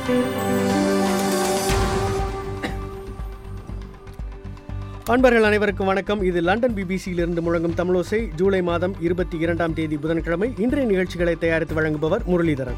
அன்பர்கள் அனைவருக்கும் வணக்கம் இது லண்டன் பிபிசியிலிருந்து முழங்கும் தமிழோசை ஜூலை மாதம் இருபத்தி இரண்டாம் தேதி புதன்கிழமை இன்றைய நிகழ்ச்சிகளை தயாரித்து வழங்குபவர் முரளிதரன்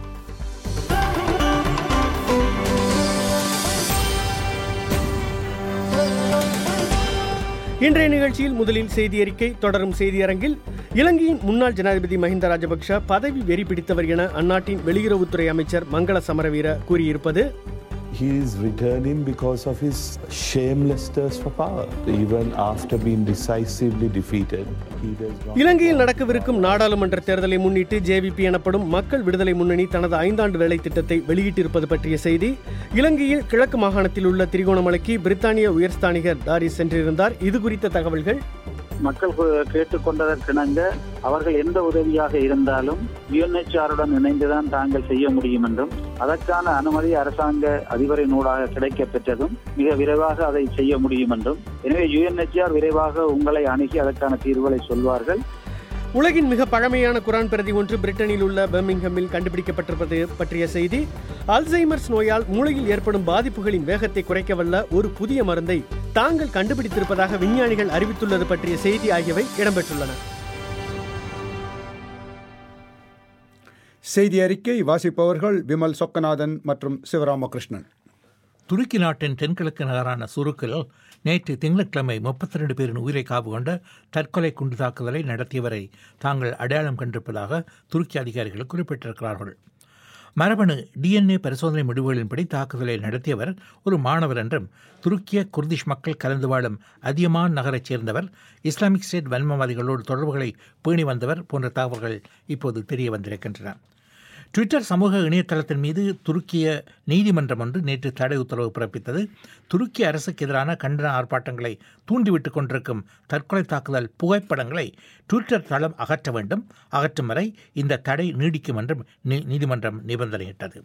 இன்றைய நிகழ்ச்சியில் முதலில் செய்தி அறிக்கை தொடரும் செய்தியரங்கில் இலங்கையின் முன்னாள் ஜனாதிபதி மஹிந்த ராஜபக்ஷ பதவி வெறி பிடித்தவர் என அந்நாட்டின் வெளியுறவுத்துறை அமைச்சர் மங்கள சமரவீர கூறியிருப்பது He is returning because of his shameless thirst for power. Even after being decisively defeated, he does not. இலங்கையில் நடக்கவிருக்கும் நாடாளுமன்ற தேர்தலை முன்னிட்டு ஜேவிபி எனப்படும் மக்கள் விடுதலை முன்னணி தனது ஐந்தாண்டு வேலை திட்டத்தை வெளியிட்டிருப்பது பற்றிய செய்தி இலங்கையில் கிழக்கு மாகாணத்தில் உள்ள திரிகோணமலைக்கு பிரித்தானிய உயர்ஸ்தானிகர் டாரிஸ் சென்றிருந்தார் இது குறித்த தகவல்கள் மக்கள் கு- கேட்டுக்கொண்டதற்கிணங்க அவர்கள் எந்த உதவியாக இருந்தாலும் யுஎன்ஹெச்ஆருடன் இணைந்துதான் தாங்கள் செய்ய முடியும் என்றும் அதற்கான அனுமதி அரசாங்க அதிபரின் ஊடாக கிடைக்கப் பெற்றதும் மிக விரைவாக அதை செய்ய முடியும் என்றும் எனவே யுஎன்ஹெச்ஆர் விரைவாக உங்களை அணுகி அதற்கான தீர்வுகளை சொல்வார்கள் உலகின் மிக பழமையான குரான் பிரதி ஒன்று பிரிட்டனில் உள்ள பெர்மிங்ஹமில் கண்டுபிடிக்கப்பட்டிருப்பது பற்றிய செய்தி அல்சைமர்ஸ் நோயால் மூளையில் ஏற்படும் பாதிப்புகளின் வேகத்தை குறைக்க வல்ல ஒரு புதிய மருந்தை தாங்கள் கண்டுபிடித்திருப்பதாக விஞ்ஞானிகள் அறிவித்துள்ளது பற்றிய செய்தி ஆகியவை இடம்பெற்றுள்ளன செய்தி அறிக்கை வாசிப்பவர்கள் விமல் சொக்கநாதன் மற்றும் சிவராமகிருஷ்ணன் துருக்கி நாட்டின் தென்கிழக்கு நகரான சுருக்கில் நேற்று திங்கட்கிழமை முப்பத்தி ரெண்டு பேரின் உயிரை காவு கொண்ட தற்கொலை குண்டு தாக்குதலை நடத்தியவரை தாங்கள் அடையாளம் கண்டிருப்பதாக துருக்கி அதிகாரிகள் குறிப்பிட்டிருக்கிறார்கள் மரபணு டிஎன்ஏ பரிசோதனை முடிவுகளின்படி தாக்குதலை நடத்தியவர் ஒரு மாணவர் என்றும் துருக்கிய குர்திஷ் மக்கள் கலந்து வாழும் அதியமான் நகரைச் சேர்ந்தவர் இஸ்லாமிக் ஸ்டேட் வன்மவாதிகளோடு தொடர்புகளை பேணி வந்தவர் போன்ற தகவல்கள் இப்போது தெரிய வந்திருக்கின்றன ட்விட்டர் சமூக இணையதளத்தின் மீது துருக்கிய நீதிமன்றம் ஒன்று நேற்று தடை உத்தரவு பிறப்பித்தது துருக்கி அரசுக்கு எதிரான கண்டன ஆர்ப்பாட்டங்களை தூண்டிவிட்டுக் கொண்டிருக்கும் தற்கொலை தாக்குதல் புகைப்படங்களை ட்விட்டர் தளம் அகற்ற வேண்டும் அகற்றும் வரை இந்த தடை நீடிக்கும் என்றும் நீ- நீதிமன்றம் நிபந்தனையிட்டது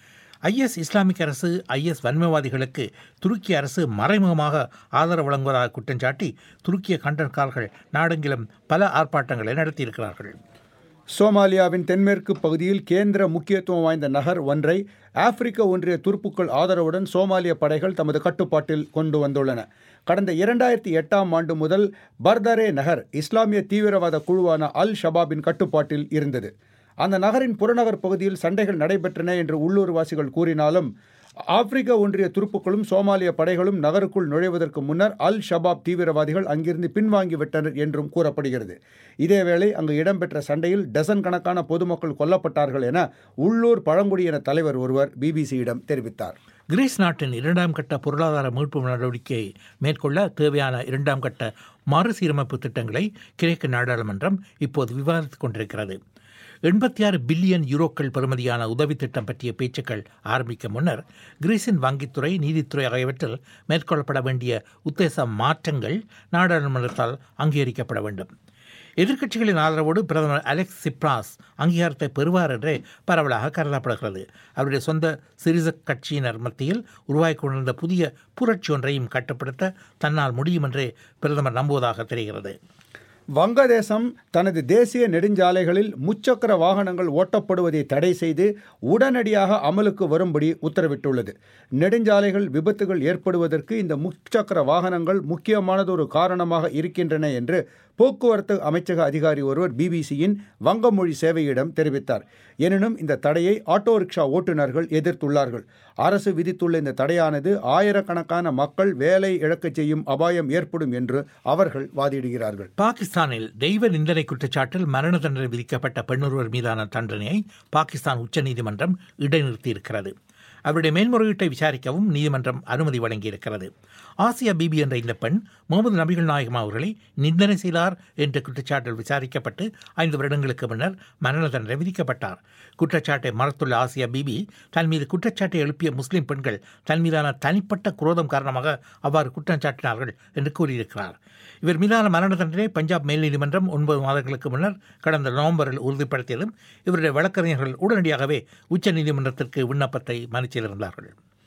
ஐஎஸ் இஸ்லாமிக் அரசு ஐஎஸ் வன்மவாதிகளுக்கு துருக்கி அரசு மறைமுகமாக ஆதரவு வழங்குவதாக குற்றம் சாட்டி துருக்கிய கண்டனக்காரர்கள் நாடெங்கிலும் பல ஆர்ப்பாட்டங்களை நடத்தியிருக்கிறார்கள் சோமாலியாவின் தென்மேற்கு பகுதியில் கேந்திர முக்கியத்துவம் வாய்ந்த நகர் ஒன்றை ஆப்பிரிக்க ஒன்றிய துருப்புக்கள் ஆதரவுடன் சோமாலிய படைகள் தமது கட்டுப்பாட்டில் கொண்டு வந்துள்ளன கடந்த இரண்டாயிரத்தி எட்டாம் ஆண்டு முதல் பர்தரே நகர் இஸ்லாமிய தீவிரவாத குழுவான அல் ஷபாபின் கட்டுப்பாட்டில் இருந்தது அந்த நகரின் புறநகர் பகுதியில் சண்டைகள் நடைபெற்றன என்று உள்ளூர்வாசிகள் கூறினாலும் ஆப்பிரிக்க ஒன்றிய துருப்புக்களும் சோமாலிய படைகளும் நகருக்குள் நுழைவதற்கு முன்னர் அல் ஷபாப் தீவிரவாதிகள் அங்கிருந்து பின்வாங்கிவிட்டனர் என்றும் கூறப்படுகிறது இதேவேளை அங்கு இடம்பெற்ற சண்டையில் டசன் கணக்கான பொதுமக்கள் கொல்லப்பட்டார்கள் என உள்ளூர் பழங்குடியின தலைவர் ஒருவர் பிபிசியிடம் தெரிவித்தார் கிரீஸ் நாட்டின் இரண்டாம் கட்ட பொருளாதார மீட்பு நடவடிக்கையை மேற்கொள்ள தேவையான இரண்டாம் கட்ட மறுசீரமைப்பு திட்டங்களை கிரேக்க நாடாளுமன்றம் இப்போது விவாதித்துக் கொண்டிருக்கிறது எண்பத்தி ஆறு பில்லியன் யூரோக்கள் பெறுமதியான உதவி திட்டம் பற்றிய பேச்சுக்கள் ஆரம்பிக்க முன்னர் கிரீஸின் வங்கித்துறை நீதித்துறை ஆகியவற்றில் மேற்கொள்ளப்பட வேண்டிய உத்தேச மாற்றங்கள் நாடாளுமன்றத்தால் அங்கீகரிக்கப்பட வேண்டும் எதிர்க்கட்சிகளின் ஆதரவோடு பிரதமர் அலெக்ஸ் சிப்ராஸ் அங்கீகாரத்தை பெறுவார் என்றே பரவலாக கருதப்படுகிறது அவருடைய சொந்த சிறிச கட்சியினர் மத்தியில் உருவாகி கொண்டிருந்த புதிய புரட்சி ஒன்றையும் கட்டுப்படுத்த தன்னால் முடியும் என்றே பிரதமர் நம்புவதாக தெரிகிறது வங்கதேசம் தனது தேசிய நெடுஞ்சாலைகளில் முச்சக்கர வாகனங்கள் ஓட்டப்படுவதை தடை செய்து உடனடியாக அமலுக்கு வரும்படி உத்தரவிட்டுள்ளது நெடுஞ்சாலைகள் விபத்துகள் ஏற்படுவதற்கு இந்த முச்சக்கர வாகனங்கள் முக்கியமானதொரு காரணமாக இருக்கின்றன என்று போக்குவரத்து அமைச்சக அதிகாரி ஒருவர் பிபிசியின் வங்கமொழி சேவையிடம் தெரிவித்தார் எனினும் இந்த தடையை ஆட்டோ ரிக்ஷா ஓட்டுநர்கள் எதிர்த்துள்ளார்கள் அரசு விதித்துள்ள இந்த தடையானது ஆயிரக்கணக்கான மக்கள் வேலை இழக்கச் செய்யும் அபாயம் ஏற்படும் என்று அவர்கள் வாதிடுகிறார்கள் பாகிஸ்தானில் தெய்வ நிந்தனை குற்றச்சாட்டில் மரண தண்டனை விதிக்கப்பட்ட பெண்ணொருவர் மீதான தண்டனையை பாகிஸ்தான் உச்சநீதிமன்றம் இடைநிறுத்தியிருக்கிறது அவருடைய மேல்முறையீட்டை விசாரிக்கவும் நீதிமன்றம் அனுமதி வழங்கியிருக்கிறது ஆசியா பிபி என்ற இந்த பெண் முகமது நபிகள் நாயகம் அவர்களை நிந்தனை செய்தார் என்ற குற்றச்சாட்டில் விசாரிக்கப்பட்டு ஐந்து வருடங்களுக்கு முன்னர் மரண தண்டனை விதிக்கப்பட்டார் குற்றச்சாட்டை மறுத்துள்ள ஆசியா பிபி தன் மீது குற்றச்சாட்டை எழுப்பிய முஸ்லிம் பெண்கள் தன் மீதான தனிப்பட்ட குரோதம் காரணமாக அவ்வாறு குற்றம் சாட்டினார்கள் என்று கூறியிருக்கிறார் இவர் மீதான மரண தண்டனை பஞ்சாப் மேல் நீதிமன்றம் ஒன்பது மாதங்களுக்கு முன்னர் கடந்த நவம்பரில் உறுதிப்படுத்தியதும் இவருடைய வழக்கறிஞர்கள் உடனடியாகவே உச்ச நீதிமன்றத்திற்கு விண்ணப்பத்தை மனுச்சியிருந்தார்கள்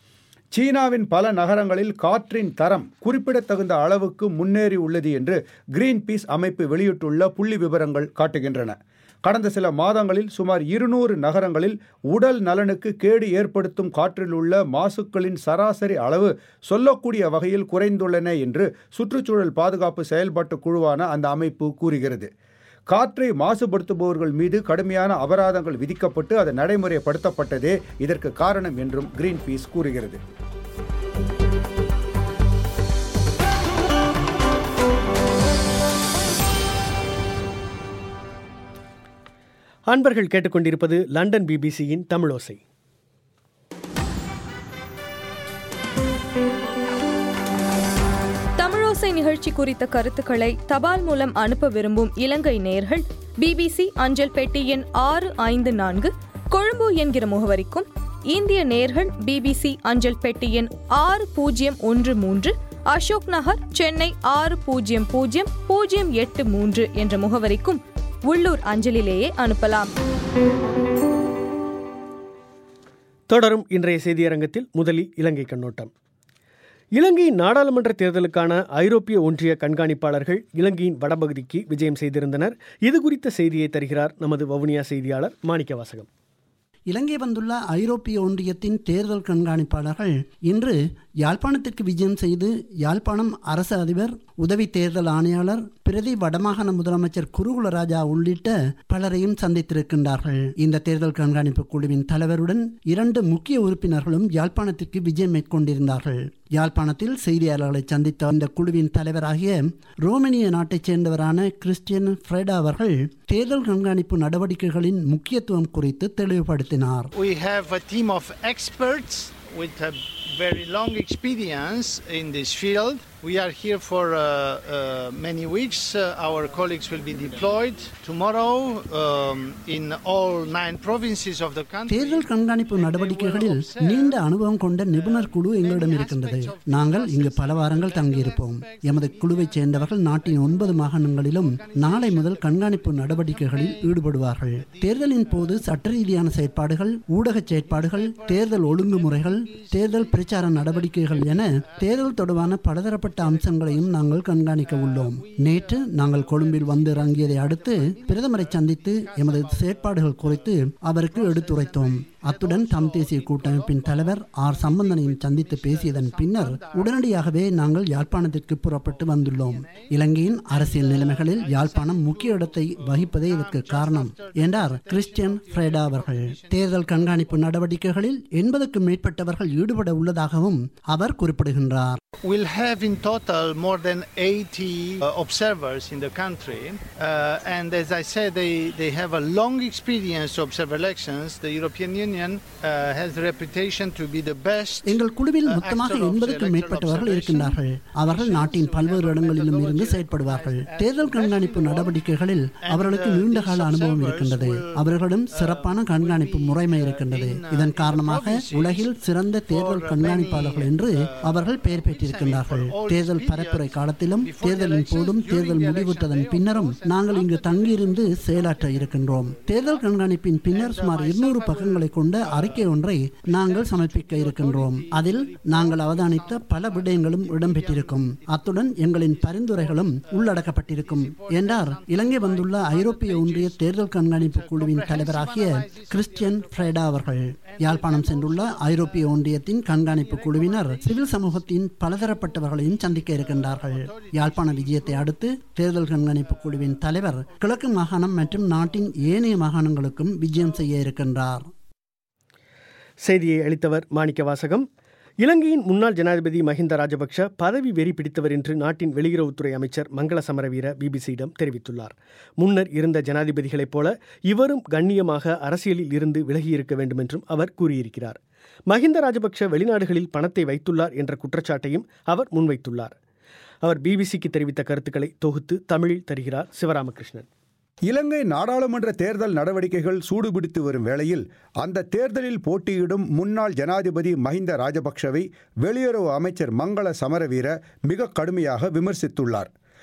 சீனாவின் பல நகரங்களில் காற்றின் தரம் குறிப்பிடத்தகுந்த அளவுக்கு முன்னேறி உள்ளது என்று கிரீன் பீஸ் அமைப்பு வெளியிட்டுள்ள புள்ளி விவரங்கள் காட்டுகின்றன கடந்த சில மாதங்களில் சுமார் இருநூறு நகரங்களில் உடல் நலனுக்கு கேடு ஏற்படுத்தும் காற்றில் உள்ள மாசுக்களின் சராசரி அளவு சொல்லக்கூடிய வகையில் குறைந்துள்ளன என்று சுற்றுச்சூழல் பாதுகாப்பு செயல்பாட்டு குழுவான அந்த அமைப்பு கூறுகிறது காற்றை மாசுபடுத்துபவர்கள் மீது கடுமையான அபராதங்கள் விதிக்கப்பட்டு அது நடைமுறைப்படுத்தப்பட்டதே இதற்கு காரணம் என்றும் கிரீன் பீஸ் கூறுகிறது அன்பர்கள் கேட்டுக்கொண்டிருப்பது லண்டன் பிபிசியின் தமிழோசை தமிழோசை நிகழ்ச்சி குறித்த கருத்துக்களை தபால் மூலம் அனுப்ப விரும்பும் இலங்கை நேயர்கள் பிபிசி அஞ்சல் பெட்டி எண் ஆறு ஐந்து நான்கு கொழும்பு என்கிற முகவரிக்கும் இந்திய நேயர்கள் பிபிசி அஞ்சல் பெட்டி எண் ஆறு பூஜ்ஜியம் ஒன்று மூன்று அசோக் நகர் சென்னை ஆறு பூஜ்ஜியம் பூஜ்ஜியம் பூஜ்ஜியம் எட்டு மூன்று என்ற முகவரிக்கும் உள்ளூர் அஞ்சலிலேயே அனுப்பலாம் தொடரும் இன்றைய செய்தியரங்கத்தில் முதலில் இலங்கை கண்ணோட்டம் இலங்கையின் நாடாளுமன்ற தேர்தலுக்கான ஐரோப்பிய ஒன்றிய கண்காணிப்பாளர்கள் இலங்கையின் வடபகுதிக்கு விஜயம் செய்திருந்தனர் இது குறித்த செய்தியை தருகிறார் நமது வவுனியா செய்தியாளர் மாணிக்க வாசகம் இலங்கை வந்துள்ள ஐரோப்பிய ஒன்றியத்தின் தேர்தல் கண்காணிப்பாளர்கள் இன்று யாழ்ப்பாணத்திற்கு விஜயம் செய்து யாழ்ப்பாணம் அரசு அதிபர் உதவி தேர்தல் ஆணையாளர் பிரதி வடமாகாண முதலமைச்சர் குருகுலராஜா உள்ளிட்ட பலரையும் சந்தித்திருக்கின்றார்கள் இந்த தேர்தல் கண்காணிப்பு குழுவின் தலைவருடன் இரண்டு முக்கிய உறுப்பினர்களும் யாழ்ப்பாணத்திற்கு விஜயம் மேற்கொண்டிருந்தார்கள் யாழ்ப்பாணத்தில் செய்தியாளர்களை சந்தித்த இந்த குழுவின் தலைவராகிய ரோமனிய நாட்டைச் சேர்ந்தவரான கிறிஸ்டியன் ஃப்ரெடா அவர்கள் தேர்தல் கண்காணிப்பு நடவடிக்கைகளின் முக்கியத்துவம் குறித்து தெளிவுபடுத்தினார் We have a team of experts with a very long experience in this field. We are here for uh, uh, many weeks. Uh, our colleagues will be deployed tomorrow um, in all nine provinces of the country. தேர்தல் கண்காணிப்பு நடவடிக்கைகளில் நீண்ட அனுபவம் கொண்ட நிபுணர் குழு எங்களிடம் இருக்கின்றது நாங்கள் இங்கு பல வாரங்கள் தங்கியிருப்போம் எமது குழுவைச் சேர்ந்தவர்கள் நாட்டின் ஒன்பது மாகாணங்களிலும் நாளை முதல் கண்காணிப்பு நடவடிக்கைகளில் ஈடுபடுவார்கள் தேர்தலின் போது சட்ட ரீதியான செயற்பாடுகள் ஊடக செயற்பாடுகள் தேர்தல் ஒழுங்குமுறைகள் தேர்தல் பிரச்சார நடவடிக்கைகள் என தேர்தல் தொடர்பான பலதரப்பட்ட அம்சங்களையும் நாங்கள் கண்காணிக்க உள்ளோம் நேற்று நாங்கள் கொழும்பில் வந்து இறங்கியதை அடுத்து பிரதமரை சந்தித்து எமது செயற்பாடுகள் குறித்து அவருக்கு எடுத்துரைத்தோம் அத்துடன் தம் தேசிய கூட்டமைப்பின் தலைவர் ஆர் சம்பந்தனையும் சந்தித்து பேசியதன் பின்னர் உடனடியாகவே நாங்கள் யாழ்ப்பாணத்திற்கு புறப்பட்டு வந்துள்ளோம் இலங்கையின் அரசியல் நிலைமைகளில் யாழ்ப்பாணம் முக்கிய இடத்தை வகிப்பதே இதற்கு காரணம் என்றார் கிறிஸ்டியன் ஃப்ரேடா அவர்கள் தேர்தல் கண்காணிப்பு நடவடிக்கைகளில் எண்பதுக்கும் மேற்பட்டவர்கள் ஈடுபட உள்ளதாகவும் அவர் குறிப்பிடுகின்றார் We'll have in total more than 80 uh, observers in the country. Uh, and as I said, they, they have a long experience to observe elections. The European Union uh, has the reputation to be the best. எங்கள் குழுவில் uh, மொத்தமாக actor of எண்பதுக்கும் electoral மேற்பட்டவர்கள் observation. இருக்கின்றார்கள் அவர்கள் நாட்டின் பல்வேறு இடங்களிலும் இருந்து செயற்படுவார்கள் தேர்தல் கண்காணிப்பு நடவடிக்கைகளில் அவர்களுக்கு நீண்ட கால அனுபவம் இருக்கின்றது அவர்களிடம் சிறப்பான கண்காணிப்பு முறைமை இருக்கின்றது இதன் காரணமாக உலகில் சிறந்த தேர்தல் கண்காணிப்பாளர்கள் என்று அவர்கள் பெயர் பெற்றிருக்கின்றார்கள் தேர்தல் பரப்புரை காலத்திலும் தேர்தலின் போதும் தேர்தல் முடிவுற்றதன் பின்னரும் நாங்கள் இங்கு தங்கியிருந்து செயலாற்ற இருக்கின்றோம் தேர்தல் கண்காணிப்பின் பின்னர் சுமார் இருநூறு பக்கங்களை கொண்ட அறிக்கை ஒன்றை நாங்கள் சமர்ப்பிக்க இருக்கின்றோம் அதில் நாங்கள் அவதானித்த பல விடயங்களும் இடம்பெற்றிருக்கும் அத்துடன் எங்களின் பரிந்துரைகளும் உள்ளடக்கப்பட்டிருக்கும் என்றார் இலங்கை வந்துள்ள ஐரோப்பிய ஒன்றிய தேர்தல் கண்காணிப்பு குழுவின் தலைவராகிய கிறிஸ்டியன் ஃப்ரேடா அவர்கள் யாழ்ப்பாணம் சென்றுள்ள ஐரோப்பிய ஒன்றியத்தின் கண்காணிப்பு குழுவினர் சிவில் சமூகத்தின் பலதரப்பட்டவர்களையும் சந்திக்க இருக்கின்றார்கள் யாழ்ப்பாண விஜயத்தை அடுத்து தேர்தல் கண்காணிப்பு குழுவின் தலைவர் கிழக்கு மாகாணம் மற்றும் நாட்டின் ஏனைய மாகாணங்களுக்கும் விஜயம் செய்ய இருக்கின்றார் செய்தியை அளித்தவர் மாணிக்க வாசகம் இலங்கையின் முன்னாள் ஜனாதிபதி மஹிந்த ராஜபக்ஷ பதவி வெறி பிடித்தவர் என்று நாட்டின் வெளியுறவுத்துறை அமைச்சர் மங்கள சமரவீர பிபிசியிடம் தெரிவித்துள்ளார் முன்னர் இருந்த ஜனாதிபதிகளைப் போல இவரும் கண்ணியமாக அரசியலில் இருந்து விலகியிருக்க வேண்டும் என்றும் அவர் கூறியிருக்கிறார் மஹிந்த ராஜபக்ஷ வெளிநாடுகளில் பணத்தை வைத்துள்ளார் என்ற குற்றச்சாட்டையும் அவர் முன்வைத்துள்ளார் அவர் பிபிசிக்கு தெரிவித்த கருத்துக்களை தொகுத்து தமிழில் தருகிறார் சிவராமகிருஷ்ணன் இலங்கை நாடாளுமன்ற தேர்தல் நடவடிக்கைகள் சூடுபிடித்து வரும் வேளையில் அந்த தேர்தலில் போட்டியிடும் முன்னாள் ஜனாதிபதி மஹிந்த ராஜபக்ஷவை வெளியுறவு அமைச்சர் மங்கள சமரவீர மிக கடுமையாக விமர்சித்துள்ளார்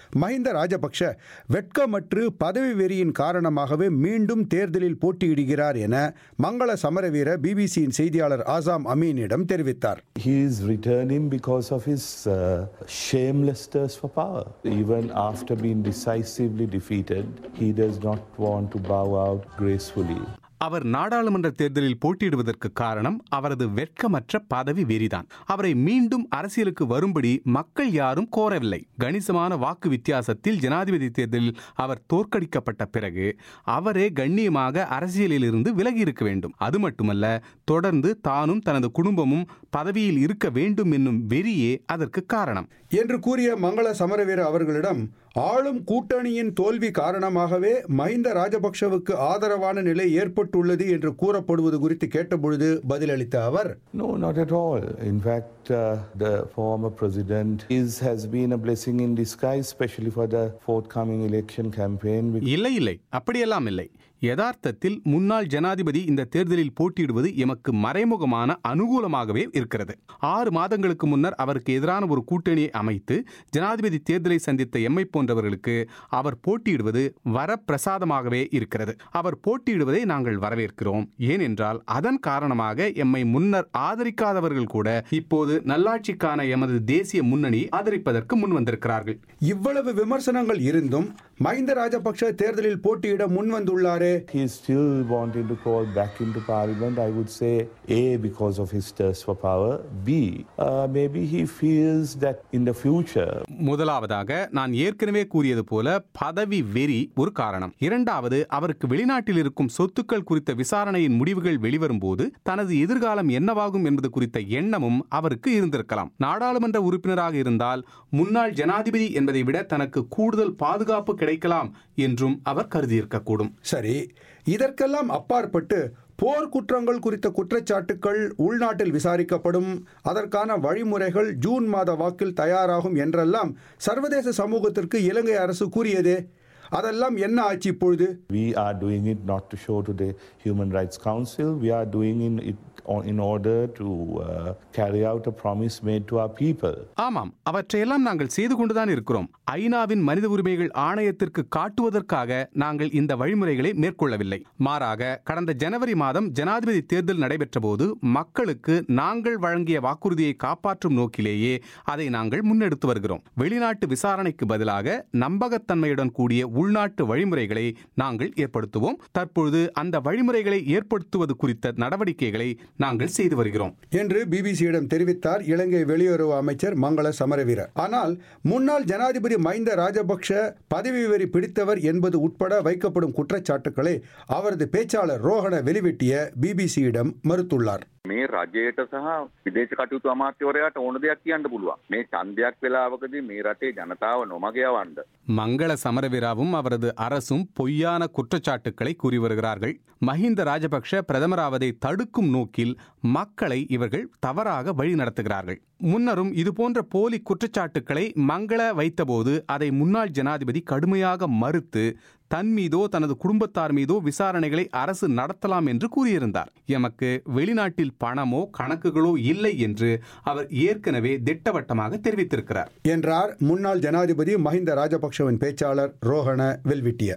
மஹிந்த ராஜபக்ஷ வெட்கமற்று பதவி வெறியின் காரணமாகவே மீண்டும் தேர்தலில் போட்டியிடுகிறார் என மங்கள சமரவீர பிபிசியின் செய்தியாளர் ஆசாம் அமீனிடம் தெரிவித்தார் He is returning because of his uh, shameless thirst for power. Even after being decisively defeated, he does not want to bow out gracefully. அவர் நாடாளுமன்ற தேர்தலில் போட்டியிடுவதற்கு காரணம் அவரது வெட்கமற்ற பதவி வெறிதான் அவரை மீண்டும் அரசியலுக்கு வரும்படி மக்கள் யாரும் கோரவில்லை கணிசமான வாக்கு வித்தியாசத்தில் ஜனாதிபதி தேர்தலில் அவர் தோற்கடிக்கப்பட்ட பிறகு அவரே கண்ணியமாக அரசியலில் இருந்து விலகி இருக்க வேண்டும் அது மட்டுமல்ல தொடர்ந்து தானும் தனது குடும்பமும் பதவியில் இருக்க வேண்டும் என்னும் வெறியே அதற்கு காரணம் என்று கூறிய மங்கள சமரவீர அவர்களிடம் ஆளும் கூட்டணியின் தோல்வி காரணமாகவே மஹிந்த ராஜபக்ஷவுக்கு ஆதரவான நிலை ஏற்பட்டுள்ளது என்று கூறப்படுவது குறித்து கேட்டபொழுது பதிலளித்த அவர் No, not at all. In fact, uh, the former president is, has been a blessing in disguise, especially for the forthcoming election campaign. இல்லை இல்லை அப்படியெல்லாம் இல்லை யதார்த்தத்தில் முன்னாள் ஜனாதிபதி இந்த தேர்தலில் போட்டியிடுவது எமக்கு மறைமுகமான அனுகூலமாகவே இருக்கிறது ஆறு மாதங்களுக்கு முன்னர் அவருக்கு எதிரான ஒரு கூட்டணியை அமைத்து ஜனாதிபதி தேர்தலை சந்தித்த எம்மை போன்றவர்களுக்கு அவர் போட்டியிடுவது வரப்பிரசாதமாகவே இருக்கிறது அவர் போட்டியிடுவதை நாங்கள் வரவேற்கிறோம் ஏனென்றால் அதன் காரணமாக எம்மை முன்னர் ஆதரிக்காதவர்கள் கூட இப்போது நல்லாட்சிக்கான எமது தேசிய முன்னணி ஆதரிப்பதற்கு முன் வந்திருக்கிறார்கள் இவ்வளவு விமர்சனங்கள் இருந்தும் மஹிந்த ராஜபக்ஷ தேர்தலில் போட்டியிட முன்வந்துள்ளாரே He is still wanting to crawl back into parliament. I would say, A, because of his thirst for power. B, uh, maybe he feels that in the future, முதலாவதாக நான் ஏற்கனவே கூறியது போல பதவி வெறி ஒரு காரணம் இரண்டாவது அவருக்கு வெளிநாட்டில் இருக்கும் சொத்துக்கள் குறித்த விசாரணையின் முடிவுகள் வெளிவரும்போது தனது எதிர்காலம் என்னவாகும் என்பது குறித்த எண்ணமும் அவருக்கு இருந்திருக்கலாம் நாடாளுமன்ற உறுப்பினராக இருந்தால் முன்னாள் ஜனாதிபதி என்பதை விட தனக்கு கூடுதல் பாதுகாப்பு கிடைக்கலாம் என்றும் அவர் கருதியிருக்கக்கூடும் சரி இதற்கெல்லாம் அப்பாற்பட்டு போர் குற்றங்கள் குறித்த குற்றச்சாட்டுக்கள் உள்நாட்டில் விசாரிக்கப்படும் அதற்கான வழிமுறைகள் ஜூன் மாத வாக்கில் தயாராகும் என்றெல்லாம் சர்வதேச சமூகத்திற்கு இலங்கை அரசு கூறியதே அதெல்லாம் என்ன ஆச்சு இப்பொழுது we are doing it not to show to the Human Rights Council. We are doing in it on- in order to uh, carry out a promise made to our people. ஆமாம் அவற்றையெல்லாம் நாங்கள் செய்து கொண்டுதான் இருக்கிறோம் ஐநாவின் மனித உரிமைகள் ஆணையத்திற்கு காட்டுவதற்காக நாங்கள் இந்த வழிமுறைகளை மேற்கொள்ளவில்லை மாறாக கடந்த ஜனவரி மாதம் ஜனாதிபதி தேர்தல் நடைபெற்ற போது மக்களுக்கு நாங்கள் வழங்கிய வாக்குறுதியை காப்பாற்றும் நோக்கிலேயே அதை நாங்கள் முன்னெடுத்து வருகிறோம் வெளிநாட்டு விசாரணைக்கு பதிலாக நம்பகத்தன்மையுடன் கூடிய உள்நாட்டு வழிமுறைகளை நாங்கள் ஏற்படுத்துவோம் தற்பொழுது அந்த வழிமுறைகளை ஏற்படுத்துவது குறித்த நடவடிக்கைகளை நாங்கள் செய்து வருகிறோம் என்று பிபிசியிடம் தெரிவித்தார் இலங்கை வெளியுறவு அமைச்சர் மங்கள சமரவீர ஆனால் முன்னாள் ஜனாதிபதி மஹிந்த ராஜபக்ஷ பதவி வெறி பிடித்தவர் என்பது உட்பட வைக்கப்படும் குற்றச்சாட்டுக்களை அவரது பேச்சாளர் ரோஹண வெளிவெட்டிய பிபிசியிடம் மறுத்துள்ளார் මේ රජයට සහ විදේශ කටයුතු අමාත්‍යවරයාට ඕන දෙයක් කියන්න පුළුවන්. මේ ඡන්දයක් වෙලාවකදී මේ රටේ ජනතාව නොමග යවන්න. மங்கள சமரவீராவும் அவரது அரசும் பொய்யான குற்றச்சாட்டுக்களை கூறி வருகிறார்கள் மஹிந்த ராஜபக்ஷ பிரதமராவதை தடுக்கும் நோக்கில் மக்களை இவர்கள் தவறாக வழி நடத்துகிறார்கள் முன்னரும் இதுபோன்ற போலி குற்றச்சாட்டுக்களை மங்கள வைத்தபோது அதை முன்னாள் ஜனாதிபதி கடுமையாக மறுத்து தன் மீதோ தனது குடும்பத்தார் மீதோ விசாரணைகளை அரசு நடத்தலாம் என்று கூறியிருந்தார் எமக்கு வெளிநாட்டில் பணமோ கணக்குகளோ இல்லை என்று அவர் ஏற்கனவே திட்டவட்டமாக தெரிவித்திருக்கிறார் என்றார் முன்னாள் ஜனாதிபதி மஹிந்த ராஜபக்ஷவின் பேச்சாளர் ரோஹண வெல்விட்டிய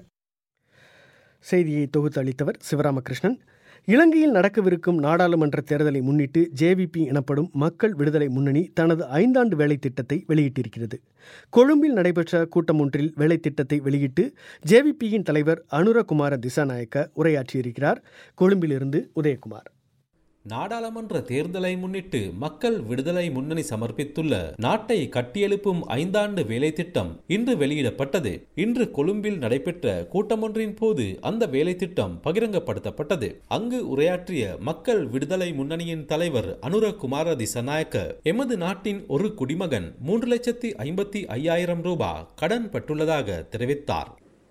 செய்தியை தொகுத்து அளித்தவர் சிவராமகிருஷ்ணன் இலங்கையில் நடக்கவிருக்கும் நாடாளுமன்ற தேர்தலை முன்னிட்டு ஜேவிபி எனப்படும் மக்கள் விடுதலை முன்னணி தனது ஐந்தாண்டு வேலை திட்டத்தை வெளியிட்டிருக்கிறது கொழும்பில் நடைபெற்ற கூட்டம் ஒன்றில் வேலை திட்டத்தை வெளியிட்டு ஜேவிபியின் தலைவர் அனுரகுமார திசாநாயக்க உரையாற்றியிருக்கிறார் கொழும்பிலிருந்து உதயகுமார் நாடாளுமன்ற தேர்தலை முன்னிட்டு மக்கள் விடுதலை முன்னணி சமர்ப்பித்துள்ள நாட்டை கட்டியெழுப்பும் ஐந்தாண்டு வேலை திட்டம் இன்று வெளியிடப்பட்டது இன்று கொழும்பில் நடைபெற்ற கூட்டமொன்றின் போது அந்த வேலை திட்டம் பகிரங்கப்படுத்தப்பட்டது அங்கு உரையாற்றிய மக்கள் விடுதலை முன்னணியின் தலைவர் அனுர குமார திசநாயக்க எமது நாட்டின் ஒரு குடிமகன் மூன்று லட்சத்தி ஐம்பத்தி ஐயாயிரம் ரூபாய் கடன் பட்டுள்ளதாக தெரிவித்தார்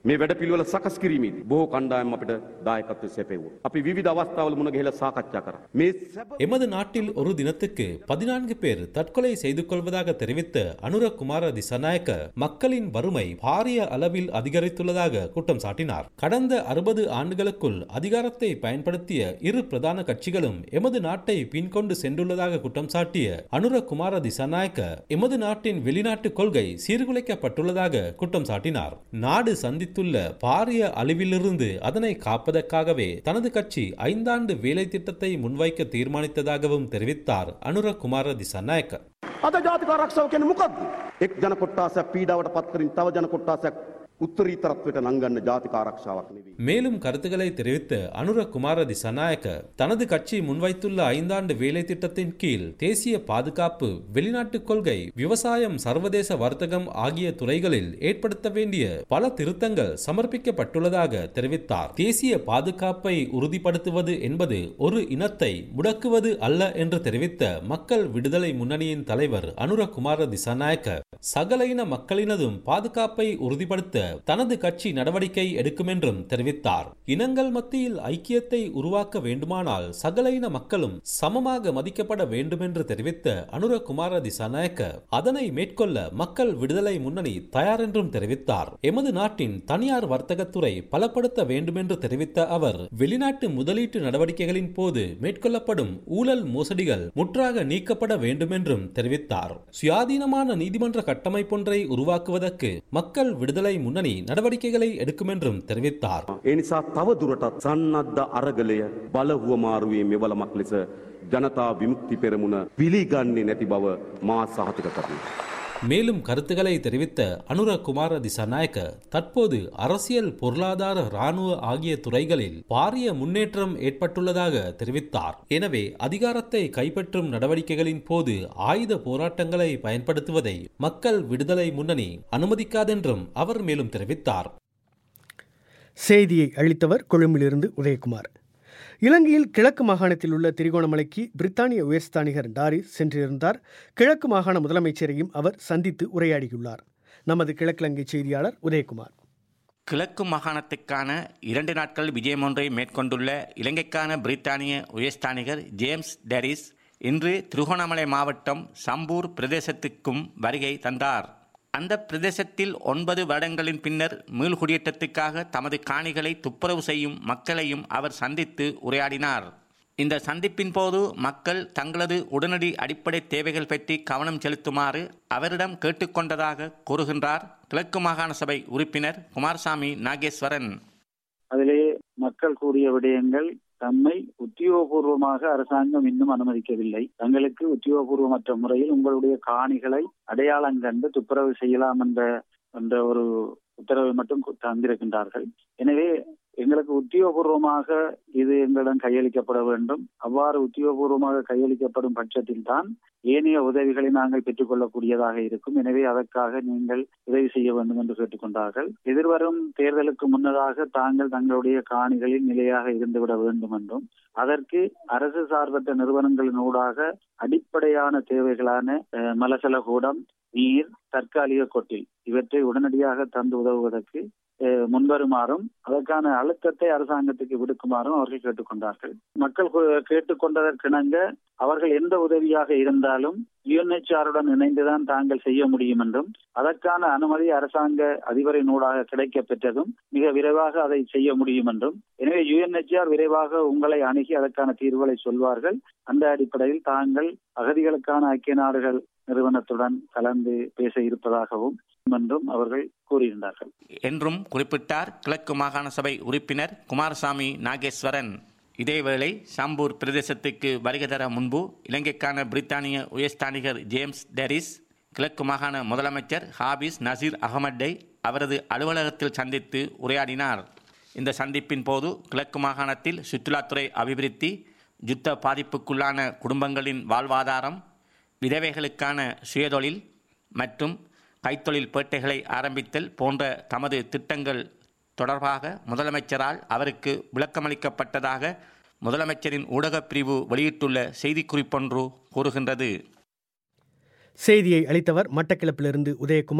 මේ වැඩපිළිවෙල සකස් කිරීමේදී බොහෝ කණ්ඩායම් අපිට දායකත්වය සැපෙව්වා. අපි විවිධ අවස්ථාවල මුණ ගැහිලා සාකච්ඡා කරා. මේ எமது நாட்டில் ஒரு தினத்துக்கு பதினான்கு பேர் தற்கொலை செய்து கொள்வதாக தெரிவித்த அனுரகுமார திசநாயக்க மக்களின் வறுமை பாரிய அளவில் அதிகரித்துள்ளதாக குற்றம் சாட்டினார் கடந்த அறுபது ஆண்டுகளுக்குள் அதிகாரத்தை பயன்படுத்திய இரு பிரதான கட்சிகளும் எமது நாட்டை பின்கொண்டு சென்றுள்ளதாக குற்றம் சாட்டிய அனுரகுமார திசநாயக்க எமது நாட்டின் வெளிநாட்டு கொள்கை சீர்குலைக்கப்பட்டுள்ளதாக குற்றம் சாட்டினார் நாடு சந்தித்துள்ள பாரிய அழிவிலிருந்து அதனை காப்பதற்காகவே தனது கட்சி ஐந்தாண்டு வேலை திட்டத்தை முன்வைக்க தீர்மானித்ததாகவும் தெரிவித்தார் அனுரகுமார திசநாயக்க අද ජාතික ආරක්ෂාව කියන්නේ මොකක්ද? එක් ජන කොට්ටාසයක් පීඩාවට පත් කරමින් තව ජන කොට්ටාසයක් උත්තරීතරත්වයට නංගන්න ජාතික ආරක්ෂාවක් නෙවෙයි. மேலும் கருத்துக்களை தெரிவித்த அனுரகுமார திசநாயக்க தனது கட்சி முன்வைத்துள்ள ஐந்தாண்டு வேலை திட்டத்தின் கீழ் தேசிய பாதுகாப்பு வெளிநாட்டு கொள்கை விவசாயம் சர்வதேச வர்த்தகம் ஆகிய துறைகளில் ஏற்படுத்த வேண்டிய பல திருத்தங்கள் சமர்ப்பிக்கப்பட்டுள்ளதாக தெரிவித்தார் தேசிய பாதுகாப்பை உறுதிப்படுத்துவது என்பது ஒரு இனத்தை முடக்குவது அல்ல என்று தெரிவித்த மக்கள் விடுதலை முன்னணியின் தலைவர் அனுரகுமார திசநாயக்க சகல இன மக்களினதும் பாதுகாப்பை உறுதிப்படுத்த தனது கட்சி நடவடிக்கை எடுக்கும் என்றும் தெரிவித்தார் இனங்கள் மத்தியில் ஐக்கியத்தை உருவாக்க வேண்டுமானால் சகல இன மக்களும் சமமாக மதிக்கப்பட வேண்டும் என்று தெரிவித்த அனுரகுமார திசாநாயக்க அதனை மேற்கொள்ள மக்கள் விடுதலை முன்னணி தயார் என்றும் தெரிவித்தார் எமது நாட்டின் தனியார் வர்த்தகத்துறை பலப்படுத்த வேண்டும் என்று தெரிவித்த அவர் வெளிநாட்டு முதலீட்டு நடவடிக்கைகளின் போது மேற்கொள்ளப்படும் ஊழல் மோசடிகள் முற்றாக நீக்கப்பட வேண்டும் என்றும் தெரிவித்தார் சுயாதீனமான நீதிமன்ற கட்டமைப்பொன்றை உருவாக்குவதற்கு மக்கள் விடுதலை முன்னணி நடவடிக்கைகளை எடுக்கும் என்றும் தெரிவித்தார் ඒ නිසා තව දුරටත් සන්නද්ධ අරගලය බලහුවමාරුවේ මෙවලමක් ලෙස ජනතා විමුක්ති පෙරමුණ පිළිගන්නේ නැති බව මා සහතික කරනවා. மேலும் கருத்துக்களை தெரிவித்த அனுரகுமார திசாநாயக்க தற்போது அரசியல் பொருளாதார இராணுவ ஆகிய துறைகளில் பாரிய முன்னேற்றம் ஏற்பட்டுள்ளதாக தெரிவித்தார் எனவே அதிகாரத்தை கைப்பற்றும் நடவடிக்கைகளின் போது ஆயுத போராட்டங்களை பயன்படுத்துவதை மக்கள் விடுதலை முன்னணி அனுமதிக்காதென்றும் அவர் மேலும் தெரிவித்தார் செய்தியை அளித்தவர் கொழும்பிலிருந்து உதயகுமார் இலங்கையில் கிழக்கு மாகாணத்தில் உள்ள திரிகோணமலைக்கு பிரித்தானிய உயர்ஸ்தானிகர் டாரிஸ் சென்றிருந்தார் கிழக்கு மாகாண முதலமைச்சரையும் அவர் சந்தித்து உரையாடியுள்ளார் நமது கிழக்கிழங்கை செய்தியாளர் உதயகுமார் கிழக்கு மாகாணத்துக்கான இரண்டு நாட்கள் விஜயம் ஒன்றை மேற்கொண்டுள்ள இலங்கைக்கான பிரித்தானிய உயர்ஸ்தானிகர் ஜேம்ஸ் டெரிஸ் இன்று திருகோணமலை மாவட்டம் சம்பூர் பிரதேசத்துக்கும் வருகை தந்தார் அந்த பிரதேசத்தில் ஒன்பது வருடங்களின் பின்னர் மீள்குடியேற்றத்துக்காக தமது காணிகளை துப்புரவு செய்யும் மக்களையும் அவர் சந்தித்து உரையாடினார் இந்த சந்திப்பின் போது மக்கள் தங்களது உடனடி அடிப்படை தேவைகள் பற்றி கவனம் செலுத்துமாறு அவரிடம் கேட்டுக்கொண்டதாக கூறுகின்றார் கிழக்கு மாகாண சபை உறுப்பினர் குமாரசாமி நாகேஸ்வரன் அதிலே மக்கள் கூறிய விடயங்கள் தம்மை உத்தியோகபூர்வமாக அரசாங்கம் இன்னும் அனுமதிக்கவில்லை தங்களுக்கு உத்தியோகபூர்வமற்ற முறையில் உங்களுடைய காணிகளை அடையாளம் கண்டு துப்புரவு செய்யலாம் என்ற என்ற ஒரு உத்தரவை மட்டும் தந்திருக்கின்றார்கள் எனவே எங்களுக்கு உத்தியோகபூர்வமாக இது எங்களிடம் கையளிக்கப்பட வேண்டும் அவ்வாறு உத்தியோகபூர்வமாக கையளிக்கப்படும் பட்சத்தில் தான் ஏனைய உதவிகளை நாங்கள் பெற்றுக்கொள்ளக்கூடியதாக இருக்கும் எனவே அதற்காக நீங்கள் உதவி செய்ய வேண்டும் என்று கேட்டுக்கொண்டார்கள் எதிர்வரும் தேர்தலுக்கு முன்னதாக தாங்கள் தங்களுடைய காணிகளில் நிலையாக இருந்துவிட வேண்டும் என்றும் அதற்கு அரசு சார்பற்ற நிறுவனங்களின் ஊடாக அடிப்படையான தேவைகளான மலசல கூடம் நீர் தற்காலிக கொட்டில் இவற்றை உடனடியாக தந்து உதவுவதற்கு முன்வருமாறும் அதற்கான அழுத்தத்தை அரசாங்கத்துக்கு விடுக்குமாறும் அவர்கள் கேட்டுக்கொண்டார்கள் மக்கள் கேட்டுக்கொண்டதற்கிணங்க அவர்கள் எந்த உதவியாக இருந்தாலும் யுஎன்ஹெச்ஆருடன் இணைந்துதான் தாங்கள் செய்ய முடியும் என்றும் அதற்கான அனுமதி அரசாங்க அதிபரின் ஊடாக கிடைக்க பெற்றதும் மிக விரைவாக அதை செய்ய முடியும் என்றும் எனவே யுஎன்ஹெச்ஆர் விரைவாக உங்களை அணுகி அதற்கான தீர்வுகளை சொல்வார்கள் அந்த அடிப்படையில் தாங்கள் அகதிகளுக்கான ஐக்கிய நாடுகள் நிறுவனத்துடன் கலந்து பேச இருப்பதாகவும் என்றும் அவர்கள் கூறியிருந்தார்கள் என்றும் குறிப்பிட்டார் கிழக்கு மாகாண சபை உறுப்பினர் குமாரசாமி நாகேஸ்வரன் இதேவேளை சம்பூர் பிரதேசத்துக்கு வருகை தர முன்பு இலங்கைக்கான பிரித்தானிய உயர்ஸ்தானிகர் ஜேம்ஸ் டெரிஸ் கிழக்கு மாகாண முதலமைச்சர் ஹாபிஸ் நசீர் அகமட்டை அவரது அலுவலகத்தில் சந்தித்து உரையாடினார் இந்த சந்திப்பின் போது கிழக்கு மாகாணத்தில் சுற்றுலாத்துறை அபிவிருத்தி யுத்த பாதிப்புக்குள்ளான குடும்பங்களின் வாழ்வாதாரம் விதவைகளுக்கான சுயதொழில் மற்றும் கைத்தொழில் பேட்டைகளை ஆரம்பித்தல் போன்ற தமது திட்டங்கள் தொடர்பாக முதலமைச்சரால் அவருக்கு விளக்கமளிக்கப்பட்டதாக முதலமைச்சரின் ஊடகப் பிரிவு வெளியிட்டுள்ள செய்திக்குறிப்பொன்று கூறுகின்றது செய்தியை அளித்தவர் மட்டக்கிளப்பிலிருந்து உதயகுமார்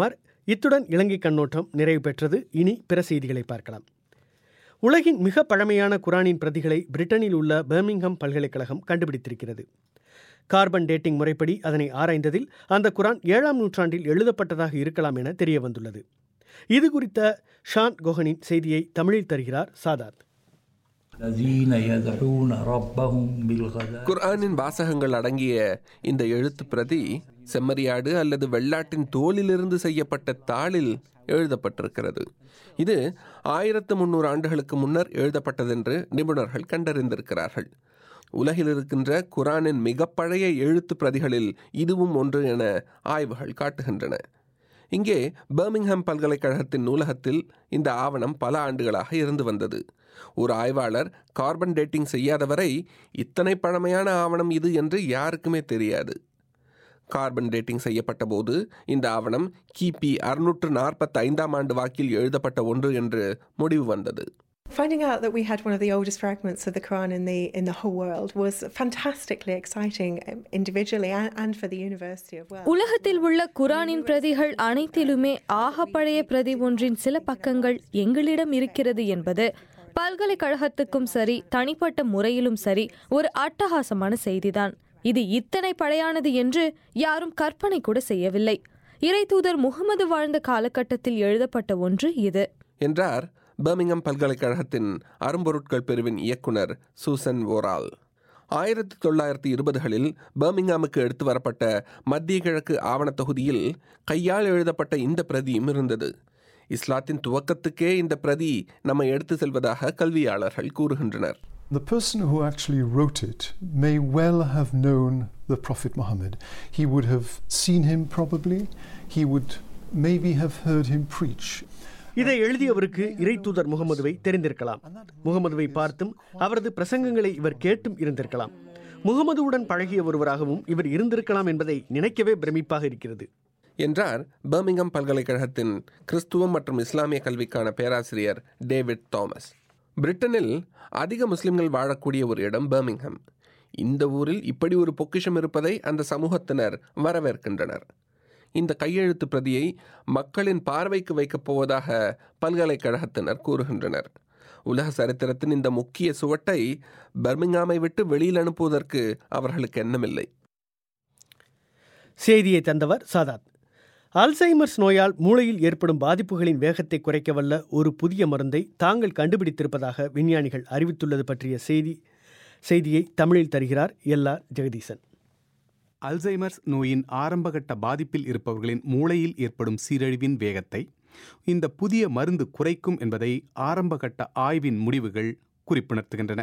இத்துடன் இலங்கை கண்ணோட்டம் நிறைவு பெற்றது இனி பிற செய்திகளை பார்க்கலாம் உலகின் மிக பழமையான குரானின் பிரதிகளை பிரிட்டனில் உள்ள பர்மிங்ஹம் பல்கலைக்கழகம் கண்டுபிடித்திருக்கிறது கார்பன் டேட்டிங் முறைப்படி அதனை ஆராய்ந்ததில் அந்த குரான் ஏழாம் நூற்றாண்டில் எழுதப்பட்டதாக இருக்கலாம் என தெரிய வந்துள்ளது இது குறித்த ஷான் கோஹனின் செய்தியை தமிழில் தருகிறார் சாதாத் குர்ஆனின் வாசகங்கள் அடங்கிய இந்த எழுத்து பிரதி செம்மறியாடு அல்லது வெள்ளாட்டின் தோலிலிருந்து செய்யப்பட்ட தாளில் எழுதப்பட்டிருக்கிறது இது ஆயிரத்து முன்னூறு ஆண்டுகளுக்கு முன்னர் எழுதப்பட்டதென்று நிபுணர்கள் கண்டறிந்திருக்கிறார்கள் உலகில் இருக்கின்ற குரானின் மிக பழைய எழுத்து பிரதிகளில் இதுவும் ஒன்று என ஆய்வுகள் காட்டுகின்றன இங்கே பர்மிங்ஹாம் பல்கலைக்கழகத்தின் நூலகத்தில் இந்த ஆவணம் பல ஆண்டுகளாக இருந்து வந்தது ஒரு ஆய்வாளர் கார்பன் டேட்டிங் செய்யாதவரை இத்தனை பழமையான ஆவணம் இது என்று யாருக்குமே தெரியாது கார்பன் டேட்டிங் செய்யப்பட்ட போது இந்த ஆவணம் கிபி அறுநூற்று நாற்பத்தி ஐந்தாம் ஆண்டு வாக்கில் எழுதப்பட்ட ஒன்று என்று முடிவு வந்தது Finding out that we had one of the oldest fragments of the Quran in the in the whole world was fantastically exciting um, individually and, and for the University of Wales. உலகத்தில் உள்ள குரானின் பிரதிகள் அனைத்திலுமே ஆக பழைய பிரதி ஒன்றின் சில பக்கங்கள் எங்களிடம் இருக்கிறது என்பது பல்கலைக்கழகத்துக்கும் சரி தனிப்பட்ட முறையிலும் சரி ஒரு அட்டகாசமான செய்திதான் இது இத்தனை பழையானது என்று யாரும் கற்பனை கூட செய்யவில்லை இறைதூதர் முகமது வாழ்ந்த காலகட்டத்தில் எழுதப்பட்ட ஒன்று இது என்றார் பர்மிங்ஹாம் பல்கலைக்கழகத்தின் அரும்பொருட்கள் பிரிவின் இயக்குனர் சூசன் ஓரால் ஆயிரத்தி தொள்ளாயிரத்தி இருபதுகளில் பர்மிங்ஹாமுக்கு எடுத்து வரப்பட்ட மத்திய கிழக்கு ஆவணத் தொகுதியில் கையால் எழுதப்பட்ட இந்த பிரதியும் இருந்தது இஸ்லாத்தின் துவக்கத்துக்கே இந்த பிரதி நம்மை எடுத்து செல்வதாக கல்வியாளர்கள் கூறுகின்றனர் The person who actually wrote it may well have known the Prophet Muhammad. He would have seen him probably. He would maybe have heard him preach. இதை எழுதியவருக்கு இறைத்தூதர் முகமதுவை தெரிந்திருக்கலாம் முகமதுவை பார்த்தும் அவரது பிரசங்கங்களை இவர் கேட்டும் இருந்திருக்கலாம் முகமதுவுடன் பழகிய ஒருவராகவும் இவர் இருந்திருக்கலாம் என்பதை நினைக்கவே பிரமிப்பாக இருக்கிறது என்றார் பர்மிங்ஹாம் பல்கலைக்கழகத்தின் கிறிஸ்துவம் மற்றும் இஸ்லாமிய கல்விக்கான பேராசிரியர் டேவிட் தாமஸ் பிரிட்டனில் அதிக முஸ்லிம்கள் வாழக்கூடிய ஒரு இடம் பர்மிங்ஹாம் இந்த ஊரில் இப்படி ஒரு பொக்கிஷம் இருப்பதை அந்த சமூகத்தினர் வரவேற்கின்றனர் இந்த கையெழுத்து பிரதியை மக்களின் பார்வைக்கு வைக்கப் போவதாக பல்கலைக்கழகத்தினர் கூறுகின்றனர் உலக சரித்திரத்தின் இந்த முக்கிய சுவட்டை பர்மிங்ஹாமை விட்டு வெளியில் அனுப்புவதற்கு அவர்களுக்கு எண்ணமில்லை செய்தியை தந்தவர் சாதாத் அல்சைமர்ஸ் நோயால் மூளையில் ஏற்படும் பாதிப்புகளின் வேகத்தை குறைக்க வல்ல ஒரு புதிய மருந்தை தாங்கள் கண்டுபிடித்திருப்பதாக விஞ்ஞானிகள் அறிவித்துள்ளது பற்றிய செய்தி செய்தியை தமிழில் தருகிறார் எல் ஆர் ஜெகதீசன் அல்சைமர்ஸ் நோயின் ஆரம்பகட்ட பாதிப்பில் இருப்பவர்களின் மூளையில் ஏற்படும் சீரழிவின் வேகத்தை இந்த புதிய மருந்து குறைக்கும் என்பதை ஆரம்பகட்ட ஆய்வின் முடிவுகள் குறிப்புணர்த்துகின்றன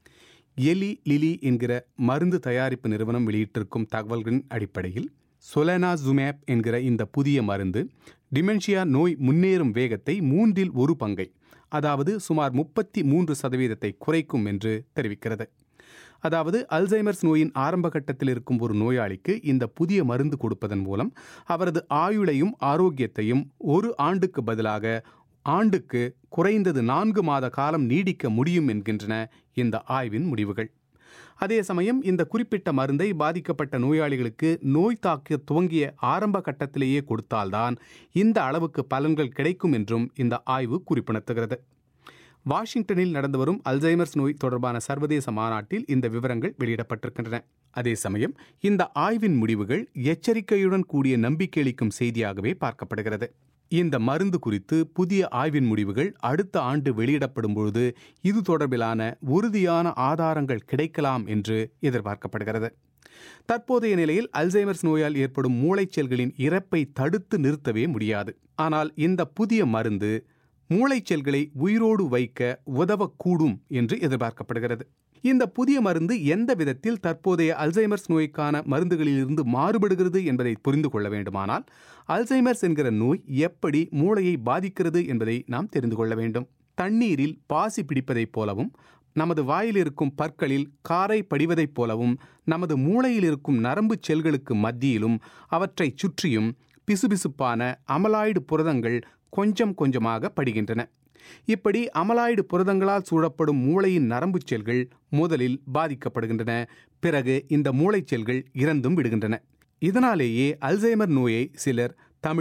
எலி லிலி என்கிற மருந்து தயாரிப்பு நிறுவனம் வெளியிட்டிருக்கும் தகவல்களின் அடிப்படையில் சொலனா ஜுமேப் என்கிற இந்த புதிய மருந்து டிமென்ஷியா நோய் முன்னேறும் வேகத்தை மூன்றில் ஒரு பங்கை அதாவது சுமார் முப்பத்தி மூன்று சதவீதத்தை குறைக்கும் என்று தெரிவிக்கிறது அதாவது அல்சைமர்ஸ் நோயின் ஆரம்ப கட்டத்தில் இருக்கும் ஒரு நோயாளிக்கு இந்த புதிய மருந்து கொடுப்பதன் மூலம் அவரது ஆயுளையும் ஆரோக்கியத்தையும் ஒரு ஆண்டுக்கு பதிலாக ஆண்டுக்கு குறைந்தது நான்கு மாத காலம் நீடிக்க முடியும் என்கின்றன இந்த ஆய்வின் முடிவுகள் அதே சமயம் இந்த குறிப்பிட்ட மருந்தை பாதிக்கப்பட்ட நோயாளிகளுக்கு நோய் தாக்க துவங்கிய ஆரம்ப கட்டத்திலேயே கொடுத்தால்தான் இந்த அளவுக்கு பலன்கள் கிடைக்கும் என்றும் இந்த ஆய்வு குறிப்பிடுத்துகிறது வாஷிங்டனில் நடந்து வரும் அல்சைமர்ஸ் நோய் தொடர்பான சர்வதேச மாநாட்டில் இந்த விவரங்கள் வெளியிடப்பட்டிருக்கின்றன அதே சமயம் இந்த ஆய்வின் முடிவுகள் எச்சரிக்கையுடன் கூடிய நம்பிக்கையளிக்கும் செய்தியாகவே பார்க்கப்படுகிறது இந்த மருந்து குறித்து புதிய ஆய்வின் முடிவுகள் அடுத்த ஆண்டு வெளியிடப்படும் பொழுது இது தொடர்பிலான உறுதியான ஆதாரங்கள் கிடைக்கலாம் என்று எதிர்பார்க்கப்படுகிறது தற்போதைய நிலையில் அல்சைமர்ஸ் நோயால் ஏற்படும் மூளைச்செல்களின் இறப்பை தடுத்து நிறுத்தவே முடியாது ஆனால் இந்த புதிய மருந்து மூளைச்செல்களை உயிரோடு வைக்க உதவக்கூடும் என்று எதிர்பார்க்கப்படுகிறது இந்த புதிய மருந்து எந்த விதத்தில் தற்போதைய அல்சைமர்ஸ் நோய்க்கான மருந்துகளிலிருந்து மாறுபடுகிறது என்பதை புரிந்து கொள்ள வேண்டுமானால் அல்சைமர்ஸ் என்கிற நோய் எப்படி மூளையை பாதிக்கிறது என்பதை நாம் தெரிந்து கொள்ள வேண்டும் தண்ணீரில் பாசி பிடிப்பதைப் போலவும் நமது வாயில் இருக்கும் பற்களில் காரை படிவதைப் போலவும் நமது மூளையில் இருக்கும் நரம்பு செல்களுக்கு மத்தியிலும் அவற்றைச் சுற்றியும் பிசுபிசுப்பான அமலாய்டு புரதங்கள் கொஞ்சம் கொஞ்சமாக படிகின்றன இப்படி அமலாய்டு புரதங்களால் சூழப்படும் மூளையின் நரம்பு செல்கள் முதலில் பாதிக்கப்படுகின்றன பிறகு இந்த மூளைச் செல்கள் இறந்தும் விடுகின்றன இதனாலேயே அல்சைமர் நோயை சிலர் தமிழில்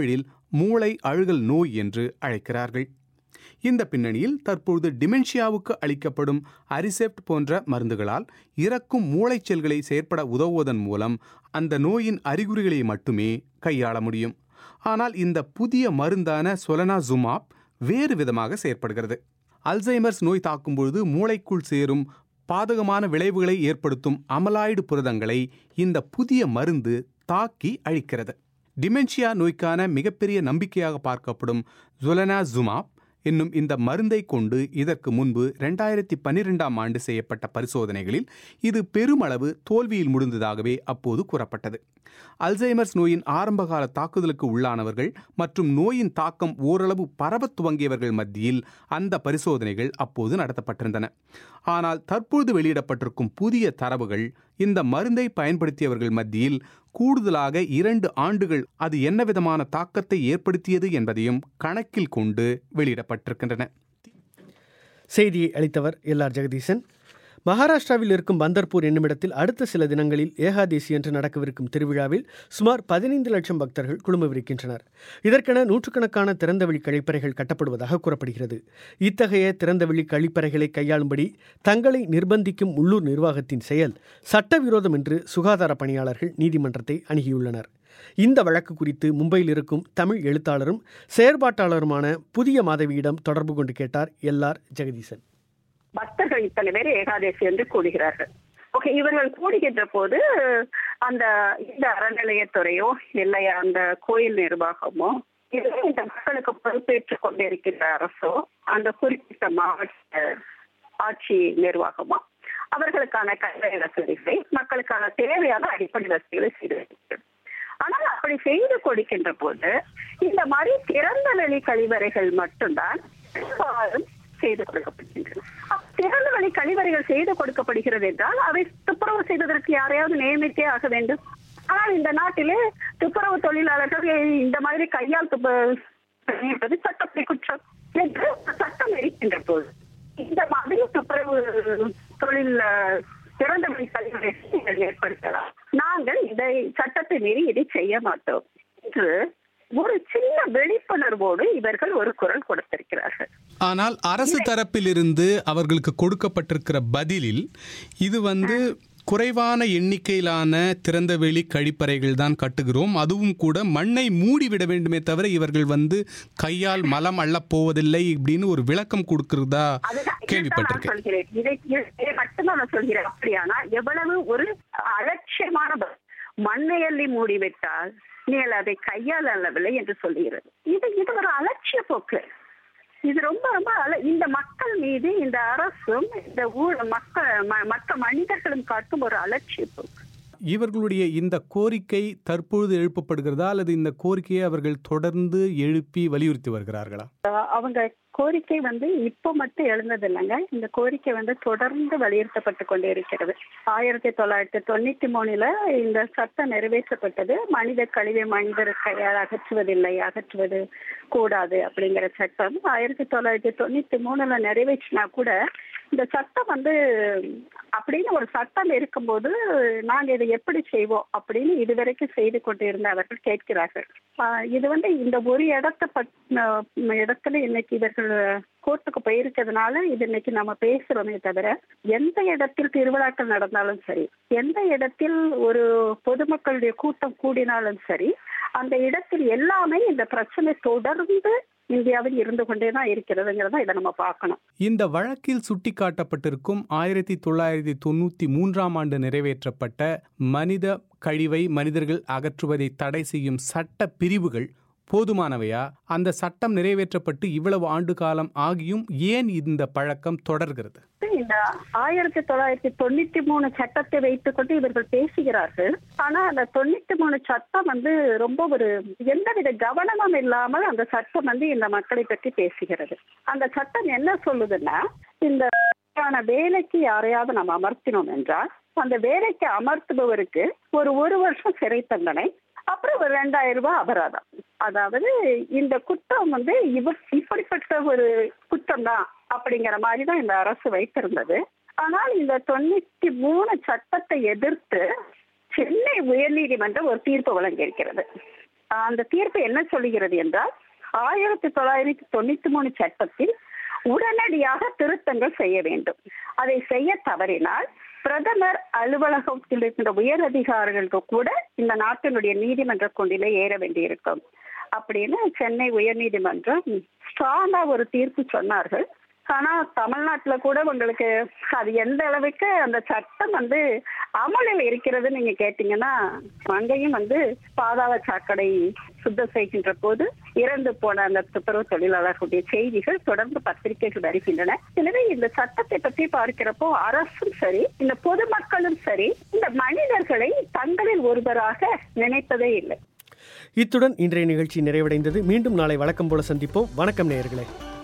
மூளை அழுகல் நோய் என்று அழைக்கிறார்கள் இந்த பின்னணியில் தற்பொழுது டிமென்ஷியாவுக்கு அளிக்கப்படும் அரிசெப்ட் போன்ற மருந்துகளால் இறக்கும் மூளைச் செல்களை செயற்பட உதவுவதன் மூலம் அந்த நோயின் அறிகுறிகளை மட்டுமே கையாள முடியும் ஆனால் இந்த புதிய மருந்தான சொலனாசுமாப் வேறு விதமாக செயற்படுகிறது அல்சைமர்ஸ் நோய் தாக்கும் பொழுது மூளைக்குள் சேரும் பாதகமான விளைவுகளை ஏற்படுத்தும் அமலாய்டு புரதங்களை இந்த புதிய மருந்து தாக்கி அழிக்கிறது டிமென்ஷியா நோய்க்கான மிகப்பெரிய நம்பிக்கையாக பார்க்கப்படும் ஜுலனாசுமாப் என்னும் இந்த மருந்தை கொண்டு இதற்கு முன்பு ரெண்டாயிரத்தி பன்னிரெண்டாம் ஆண்டு செய்யப்பட்ட பரிசோதனைகளில் இது பெருமளவு தோல்வியில் முடிந்ததாகவே அப்போது கூறப்பட்டது அல்சைமர்ஸ் நோயின் ஆரம்பகால தாக்குதலுக்கு உள்ளானவர்கள் மற்றும் நோயின் தாக்கம் ஓரளவு பரவத் துவங்கியவர்கள் மத்தியில் அந்த பரிசோதனைகள் அப்போது நடத்தப்பட்டிருந்தன ஆனால் தற்போது வெளியிடப்பட்டிருக்கும் புதிய தரவுகள் இந்த மருந்தை பயன்படுத்தியவர்கள் மத்தியில் கூடுதலாக இரண்டு ஆண்டுகள் அது என்ன விதமான தாக்கத்தை ஏற்படுத்தியது என்பதையும் கணக்கில் கொண்டு வெளியிடப்பட்டிருக்கின்றன செய்தியை அளித்தவர் எல் ஆர் ஜெகதீசன் மகாராஷ்டிராவில் இருக்கும் பந்தர்பூர் என்னுமிடத்தில் அடுத்த சில தினங்களில் ஏகாதேசி என்று நடக்கவிருக்கும் திருவிழாவில் சுமார் பதினைந்து லட்சம் பக்தர்கள் குழுமவிருக்கின்றனர் இதற்கென நூற்றுக்கணக்கான திறந்தவெளி கழிப்பறைகள் கட்டப்படுவதாக கூறப்படுகிறது இத்தகைய திறந்தவெளி கழிப்பறைகளை கையாளும்படி தங்களை நிர்பந்திக்கும் உள்ளூர் நிர்வாகத்தின் செயல் சட்டவிரோதம் என்று சுகாதார பணியாளர்கள் நீதிமன்றத்தை அணுகியுள்ளனர் இந்த வழக்கு குறித்து மும்பையில் இருக்கும் தமிழ் எழுத்தாளரும் செயற்பாட்டாளருமான புதிய மாதவியிடம் தொடர்பு கொண்டு கேட்டார் எல் ஆர் ஜெகதீசன் பக்தர்கள் இத்தனை பேர் ஏகாதேசி என்று கூடுகிறார்கள் ஓகே இவர்கள் கூடுகின்ற போது அந்த இந்த அறநிலையத்துறையோ இல்லை அந்த கோயில் நிர்வாகமோ இல்லை இந்த மக்களுக்கு பொறுப்பேற்றுக் கொண்டிருக்கின்ற அரசோ அந்த குறிப்பிட்ட மாவட்ட ஆட்சி நிர்வாகமோ அவர்களுக்கான கல்வி வசதிகளை மக்களுக்கான தேவையான அடிப்படை வசதிகளை செய்து ஆனால் அப்படி செய்து கொடுக்கின்ற போது இந்த மாதிரி திறந்த வெளி கழிவறைகள் மட்டும்தான் பெரும்பாலும் செய்து கொடுக்கப்படுகின்றன திறந்த வெளி கழிவறைகள் செய்து கொடுக்கப்படுகிறது என்றால் அவை துப்புரவு செய்வதற்கு யாரையாவது நியமித்தே ஆக வேண்டும் ஆனால் இந்த நாட்டிலே துப்புரவு தொழிலாளர்கள் இந்த மாதிரி கையால் துப்புரவு சட்டப்படி குற்றம் என்று சட்டம் இருக்கின்ற போது இந்த மாதிரி துப்புரவு தொழில் திறந்த வெளி கழிவறை நீங்கள் ஏற்படுத்தலாம் நாங்கள் இதை சட்டத்தை மீறி இதை செய்ய மாட்டோம் என்று ஒரு சின்ன விழிப்புணர்வோடு இவர்கள் ஒரு குரல் கொடுத்திருக்கிறார்கள் ஆனால் அரசு தரப்பிலிருந்து அவர்களுக்கு கொடுக்கப்பட்டிருக்கிற பதிலில் இது வந்து குறைவான எண்ணிக்கையிலான திறந்தவெளி கழிப்பறைகள் தான் கட்டுகிறோம் அதுவும் கூட மண்ணை மூடிவிட வேண்டுமே தவிர இவர்கள் வந்து கையால் மலம் அள்ளப் போவதில்லை இப்படின்னு ஒரு விளக்கம் கொடுக்கிறதா கேள்விப்பட்டிருக்கேன் சொல்கிறேன் இதை இதை மட்டும்தான் நான் சொல்கிறேன் அப்படியானா எவ்வளவு ஒரு அலட்சியமான மண்ணை அள்ளி மூடிவிட்டால் நீங்கள் அதை கையால் அல்லவில்லை என்று சொல்லுகிறது இது இது ஒரு அலட்சிய போக்கு இது ரொம்ப ரொம்ப அல இந்த மக்கள் மீது இந்த அரசும் இந்த ஊழ மக்கள் மற்ற மனிதர்களும் காட்டும் ஒரு அலட்சிய போக்கு இவர்களுடைய இந்த கோரிக்கை தற்பொழுது எழுப்பப்படுகிறதா அல்லது இந்த கோரிக்கையை அவர்கள் தொடர்ந்து எழுப்பி வலியுறுத்தி வருகிறார்களா அவங்க கோரிக்கை வந்து இப்போ மட்டும் எழுந்தது இல்லைங்க இந்த கோரிக்கை வந்து தொடர்ந்து வலியுறுத்தப்பட்டு கொண்டே இருக்கிறது ஆயிரத்தி தொள்ளாயிரத்தி தொண்ணூத்தி மூணுல இந்த சட்டம் நிறைவேற்றப்பட்டது மனித கழிவை மனிதர் கையால் அகற்றுவதில்லை அகற்றுவது கூடாது அப்படிங்கிற சட்டம் ஆயிரத்தி தொள்ளாயிரத்தி தொண்ணூத்தி மூணுல நிறைவேற்றினா கூட இந்த சட்டம் வந்து அப்படின்னு ஒரு சட்டம் இருக்கும்போது நாங்க இதை எப்படி செய்வோம் அப்படின்னு இதுவரைக்கும் செய்து கொண்டிருந்த அவர்கள் கேட்கிறார்கள் இது வந்து இந்த ஒரு இடத்த இடத்துல இன்னைக்கு இவர்கள் கோர்ட்டுக்கு போயிருக்கிறதுனால இது இன்னைக்கு நம்ம பேசுறோமே தவிர எந்த இடத்தில் திருவிழாக்கள் நடந்தாலும் சரி எந்த இடத்தில் ஒரு பொதுமக்களுடைய கூட்டம் கூடினாலும் சரி அந்த இடத்தில் எல்லாமே இந்த பிரச்சனை தொடர்ந்து இந்தியாவில் இருந்து கொண்டே தான் இருக்கிறதுங்கிறத இதை நம்ம பார்க்கணும் இந்த வழக்கில் சுட்டிக்காட்டப்பட்டிருக்கும் ஆயிரத்தி தொள்ளாயிரத்தி தொண்ணூத்தி மூன்றாம் ஆண்டு நிறைவேற்றப்பட்ட மனித கழிவை மனிதர்கள் அகற்றுவதை தடை செய்யும் சட்ட பிரிவுகள் போதுமானவையா அந்த சட்டம் நிறைவேற்றப்பட்டு இவ்வளவு ஆண்டு காலம் ஆகியும் ஏன் இந்த பழக்கம் தொடர்கிறது இந்த ஆயிரத்தி தொள்ளாயிரத்தி தொண்ணூத்தி மூணு சட்டத்தை வைத்துக்கொண்டு இவர்கள் பேசுகிறார்கள் ஆனா அந்த தொண்ணூத்தி மூணு சட்டம் வந்து ரொம்ப ஒரு எந்தவித கவனமும் இல்லாமல் அந்த சட்டம் வந்து இந்த மக்களை பற்றி பேசுகிறது அந்த சட்டம் என்ன சொல்லுதுன்னா இந்த வேலைக்கு யாரையாவது நம்ம அமர்த்தினோம் என்றால் அந்த வேலைக்கு அமர்த்துபவருக்கு ஒரு ஒரு வருஷம் சிறை தண்டனை அப்புறம் ஒரு ரெண்டாயிரம் ரூபாய் அபராதம் அதாவது இந்த குற்றம் வந்து இவர் இப்படிப்பட்ட ஒரு குற்றம் தான் அப்படிங்கிற மாதிரி தான் இந்த அரசு வைத்திருந்தது ஆனால் இந்த தொண்ணூத்தி மூணு சட்டத்தை எதிர்த்து சென்னை உயர்நீதிமன்றம் ஒரு தீர்ப்பு வழங்கியிருக்கிறது அந்த தீர்ப்பு என்ன சொல்லுகிறது என்றால் ஆயிரத்தி தொள்ளாயிரத்தி தொண்ணூத்தி மூணு சட்டத்தில் உடனடியாக திருத்தங்கள் செய்ய வேண்டும் அதை செய்ய தவறினால் பிரதமர் அலுவலகத்தில் இருக்கின்ற உயர் அதிகாரிகளுக்கு கூட இந்த நாட்டினுடைய நீதிமன்ற கொண்டிலே ஏற வேண்டியிருக்கும் அப்படின்னு சென்னை உயர்நீதிமன்றம் ஸ்ட்ராங்கா ஒரு தீர்ப்பு சொன்னார்கள் ஆனா தமிழ்நாட்டுல கூட உங்களுக்கு அது எந்த அளவுக்கு அந்த சட்டம் வந்து அமலில் இருக்கிறது நீங்க கேட்டீங்கன்னா அங்கேயும் வந்து பாதாள சாக்கடை சுத்தம் செய்கின்ற போது இறந்து போன அந்த துப்புரவு தொழிலாளர்களுடைய செய்திகள் தொடர்ந்து பத்திரிகைகள் வருகின்றன எனவே இந்த சட்டத்தை பற்றி பார்க்கிறப்போ அரசும் சரி இந்த பொதுமக்களும் சரி இந்த மனிதர்களை தங்களில் ஒருவராக நினைப்பதே இல்லை இத்துடன் இன்றைய நிகழ்ச்சி நிறைவடைந்தது மீண்டும் நாளை வழக்கம் போல சந்திப்போம் வணக்கம் நேயர்களே